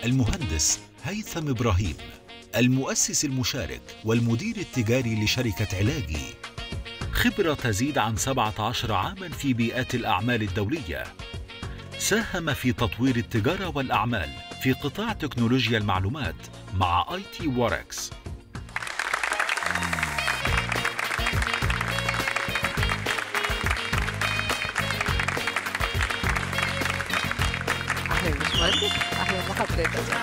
المهندس هيثم إبراهيم المؤسس المشارك والمدير التجاري لشركة علاجي خبرة تزيد عن 17 عاما في بيئات الأعمال الدولية ساهم في تطوير التجارة والأعمال في قطاع تكنولوجيا المعلومات مع اي تي واركس اهلا يا باشمهندس اهلا بحضرتك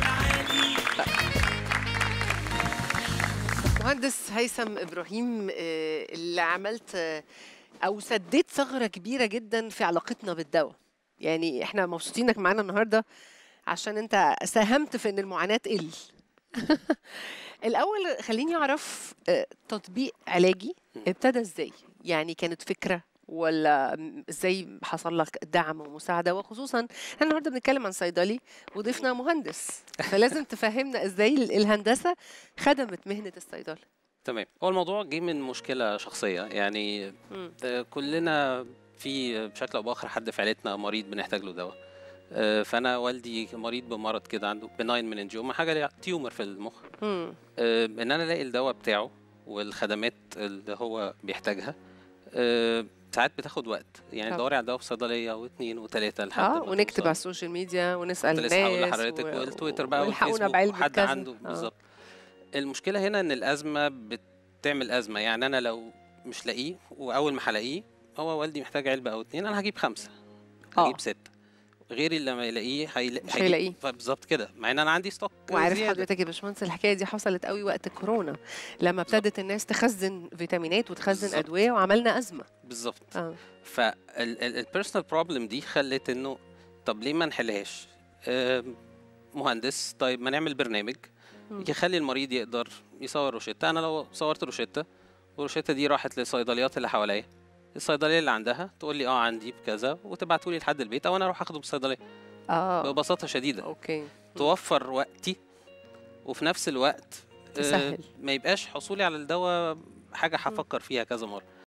مهندس هيثم ابراهيم آه، اللي عملت آه، او سديت ثغره كبيره جدا في علاقتنا بالدواء يعني احنا مبسوطين انك معانا النهارده عشان انت ساهمت في ان المعاناه تقل الاول خليني اعرف آه، تطبيق علاجي ابتدى ازاي يعني كانت فكره ولا م- ازاي حصل لك دعم ومساعده وخصوصا احنا النهارده بنتكلم عن صيدلي وضيفنا مهندس فلازم تفهمنا ازاي ال- الهندسه خدمت مهنه الصيدله تمام هو الموضوع جه من مشكله شخصيه يعني مم. آه، كلنا في بشكل او باخر حد في عيلتنا مريض بنحتاج له دواء آه، فانا والدي مريض بمرض كده عنده بناين مننجيوما حاجه ليها تيومر في المخ مم. آه، ان انا الاقي الدواء بتاعه والخدمات اللي هو بيحتاجها آه، ساعات بتاخد وقت يعني طبعا. دوري على الدواء في صيدليه واثنين وثلاثه لحد اه ما ونكتب توصل. على السوشيال ميديا ونسال كنت لسه هقول الناس لحضرتك و- والتويتر بقى والحقونا والفيسبوك بعلبة وحد كذا. عنده آه. بالظبط المشكله هنا ان الازمه بتعمل ازمه يعني انا لو مش لاقيه واول ما هلاقيه هو والدي محتاج علبه او اتنين انا هجيب خمسه آه. هجيب سته غيري لما يلاقيه هيلا- مش هيجيب- هيلاقيه. بالظبط كده مع ان انا عندي ستوك وعارف زيادة. حضرتك يا باشمهندس الحكايه دي حصلت قوي وقت كورونا لما ابتدت الناس تخزن فيتامينات وتخزن بالظبط. ادويه وعملنا ازمه بالظبط اه فالبيرسونال بروبلم دي خلت انه طب ليه ما نحلهاش آم، مهندس طيب ما نعمل برنامج مم. يخلي المريض يقدر يصور روشته انا لو صورت روشته والروشته دي راحت للصيدليات اللي حواليا الصيدليه اللي عندها تقول لي اه عندي بكذا وتبعتوا لي لحد البيت او انا اروح اخده من الصيدليه اه ببساطه شديده اوكي توفر وقتي وفي نفس الوقت آه، تسهل. ما يبقاش حصولي على الدواء حاجه هفكر فيها كذا مره